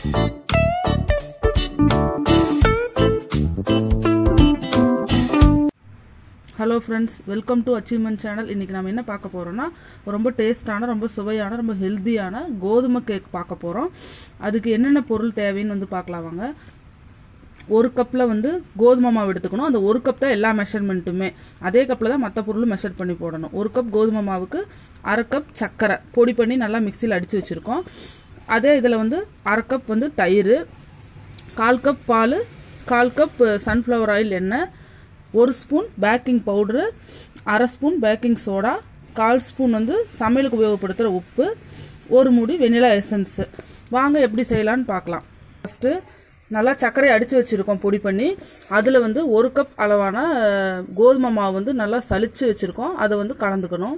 Hello friends welcome to achievement channel இன்றைக்கி நம்ம என்ன பார்க்க போகிறோம்னா ரொம்ப டேஸ்டான ரொம்ப சுவையான ரொம்ப ஹெல்த்தியான கோதுமை கேக் பார்க்க போகிறோம் அதுக்கு என்னென்ன பொருள் தேவைன்னு வந்து பார்க்கலாம் வாங்க ஒரு கப்பில் வந்து கோதுமை மாவு எடுத்துக்கணும் அந்த ஒரு கப் தான் எல்லா மெஷர்மெண்ட்டுமே அதே கப்பில் தான் மற்ற பொருளும் மெஷர் பண்ணி போடணும் ஒரு கப் கோதுமை மாவுக்கு அரை கப் சர்க்கரை பொடி பண்ணி நல்லா மிக்சியில் அடித்து வச்சுருக்கோம் அதே இதில் வந்து அரை கப் வந்து தயிர் கால் கப் பால் கால் கப் சன்ஃப்ளவர் ஆயில் எண்ணெய் ஒரு ஸ்பூன் பேக்கிங் பவுட்ரு அரை ஸ்பூன் பேக்கிங் சோடா கால் ஸ்பூன் வந்து சமையலுக்கு உபயோகப்படுத்துகிற உப்பு ஒரு மூடி வெனிலா எசன்ஸு வாங்க எப்படி செய்யலான்னு பார்க்கலாம் ஃபஸ்ட்டு நல்லா சர்க்கரையை அடித்து வச்சுருக்கோம் பொடி பண்ணி அதில் வந்து ஒரு கப் அளவான அஹ், கோதுமை மாவு வந்து நல்லா சலிச்சு வச்சுருக்கோம் அதை வந்து கலந்துக்கணும்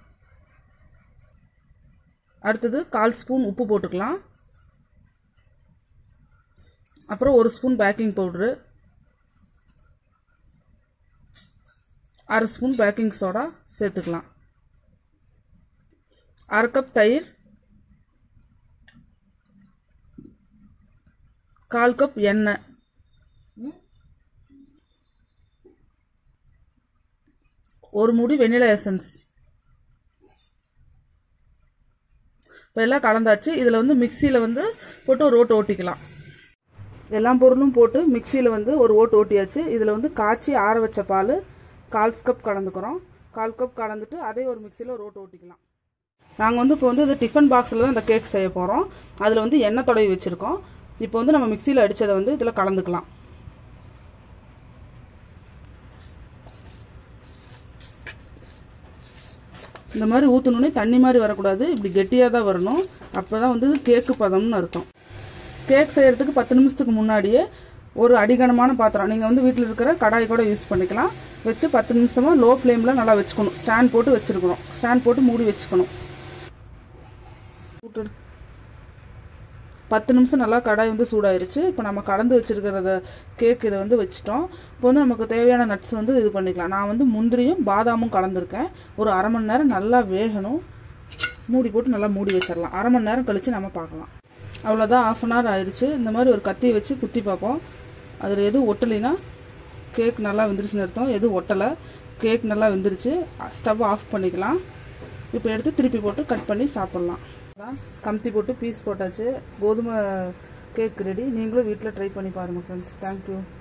அடுத்தது கால் ஸ்பூன் உப்பு போட்டுக்கலாம் அப்புறம் ஒரு ஸ்பூன் பேக்கிங் பவுட்ரு அரை ஸ்பூன் பேக்கிங் சோடா சேர்த்துக்கலாம் அரை கப் தயிர் கால் கப் எண்ணெய் ஒரு மூடி வெனிலா எசன்ஸ் இப்போ எல்லாம் கலந்தாச்சு இதில் வந்து மிக்சியில் வந்து போட்டு ஒரு ஓட்டு ஓட்டிக்கலாம் எல்லா பொருளும் போட்டு மிக்சியில் வந்து ஒரு ஓட்டு ஓட்டியாச்சு இதில் வந்து காய்ச்சி ஆற வச்ச பால் கால் கப் கலந்துக்கிறோம் கால் கப் கலந்துட்டு அதே ஒரு மிக்சியில் ஒரு ஓட்டு ஓட்டிக்கலாம் நாங்கள் வந்து இப்போ வந்து இது டிஃபன் பாக்ஸில் தான் இந்த கேக் செய்ய போகிறோம் அதில் வந்து எண்ணெய் தொடவி வச்சுருக்கோம் இப்போ வந்து நம்ம மிக்சியில் அடித்ததை வந்து இதில் கலந்துக்கலாம் இந்த மாதிரி ஊற்றணுன்னே தண்ணி மாதிரி வரக்கூடாது இப்படி கெட்டியாக தான் வரணும் அப்போ தான் வந்து கேக்கு பதம்னு அர்த்தம் கேக் செய்கிறதுக்கு பத்து நிமிஷத்துக்கு முன்னாடியே ஒரு அடிகனமான பாத்திரம் நீங்கள் வந்து வீட்டில் இருக்கிற கடாய் கூட யூஸ் பண்ணிக்கலாம் வச்சு பத்து நிமிஷமாக லோ ஃப்ளேமில் நல்லா வச்சுக்கணும் ஸ்டாண்ட் போட்டு வச்சுருக்கணும் ஸ்டாண்ட் போட்டு மூடி வச்சுக்கணும் விட்டுடு. பத்து நிமிஷம் நல்லா கடாய் வந்து சூடாயிருச்சு இப்போ நம்ம கலந்து வச்சிருக்கிறத கேக் இதை வந்து வச்சுட்டோம் இப்போ வந்து நமக்கு தேவையான நட்ஸ் வந்து இது பண்ணிக்கலாம் நான் வந்து முந்திரியும் பாதாமும் கலந்துருக்கேன் ஒரு அரை மணி நேரம் நல்லா வேகணும் மூடி போட்டு நல்லா மூடி வச்சிடலாம் அரை மணி நேரம் கழித்து நம்ம பார்க்கலாம் அவ்வளோதான் ஆஃப் அன் ஹவர் ஆயிடுச்சு இந்த மாதிரி ஒரு கத்தி வச்சு குத்தி பார்ப்போம் அதில் எதுவும் ஒட்டலைன்னா கேக் நல்லா வெந்துருச்சுன்னு அர்த்தம் எதுவும் ஒட்டலை கேக் நல்லா வெந்துருச்சு ஸ்டவ் ஆஃப் பண்ணிக்கலாம் இப்போ எடுத்து திருப்பி போட்டு கட் பண்ணி சாப்பிட்லாம் அதான் கமுத்தி போட்டு பீஸ் போட்டாச்சு கோதுமை கேக் ரெடி நீங்களும் வீட்டில் ட்ரை பண்ணி பாருங்கள் ஃப்ரெண்ட்ஸ் தேங்க்யூ